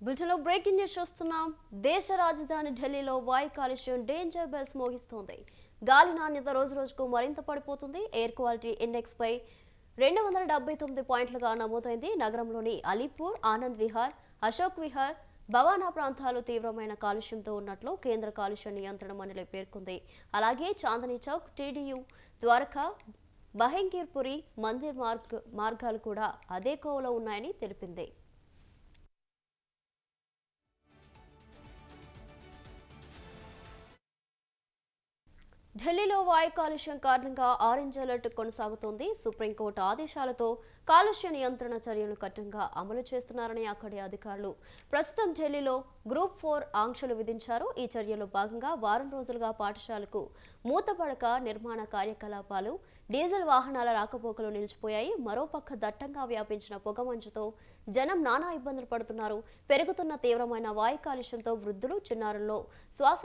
బులెటిన్లో breaking news చూస్తున్నాం దేశ రాజధాని ఢిల్లీలో వాయు కాలుష్యం డేంజర్ బెల్స్ మోగిస్తోంది గాలి నాణ్యత రోజు రోజుకు మరింత పడిపోతుంది ఎయిర్ క్వాలిటీ ఇండెక్స్ పై రెండు వందల డెబ్బై తొమ్మిది పాయింట్లుగా నమోదైంది నగరంలోని అలీపూర్ ఆనంద్ విహార్ అశోక్ విహార్ భవానా ప్రాంతాలు తీవ్రమైన కాలుష్యంతో ఉన్నట్లు కేంద్ర కాలుష్య నియంత్రణ మండలి పేర్కొంది అలాగే చాందనీ చౌక్ టీడీయూ ద్వారకా బహంగీర్పురి మందిర్ మార్గ్ మార్గాలు కూడా అదే కోవలో ఉన్నాయని తెలిపింది ఢిల్లీలో వాయు కాలుష్యం కారణంగా ఆరెంజ్ అలర్ట్ కొనసాగుతోంది సుప్రీంకోర్టు ఆదేశాలతో కాలుష్య నియంత్రణ చర్యలు కఠినంగా అమలు చేస్తున్నారని అక్కడి అధికారులు ప్రస్తుతం ఢిల్లీలో గ్రూప్ ఫోర్ ఆంక్షలు విధించారు ఈ చర్యలో భాగంగా వారం రోజులుగా పాఠశాలకు మూతపడక నిర్మాణ కార్యకలాపాలు డీజిల్ వాహనాల రాకపోకలు నిలిచిపోయాయి మరోపక్క దట్టంగా వ్యాపించిన పొగమంచుతో జనం నానా ఇబ్బందులు పడుతున్నారు పెరుగుతున్న తీవ్రమైన వాయు కాలుష్యంతో వృద్ధులు చిన్నారుల్లో శ్వాస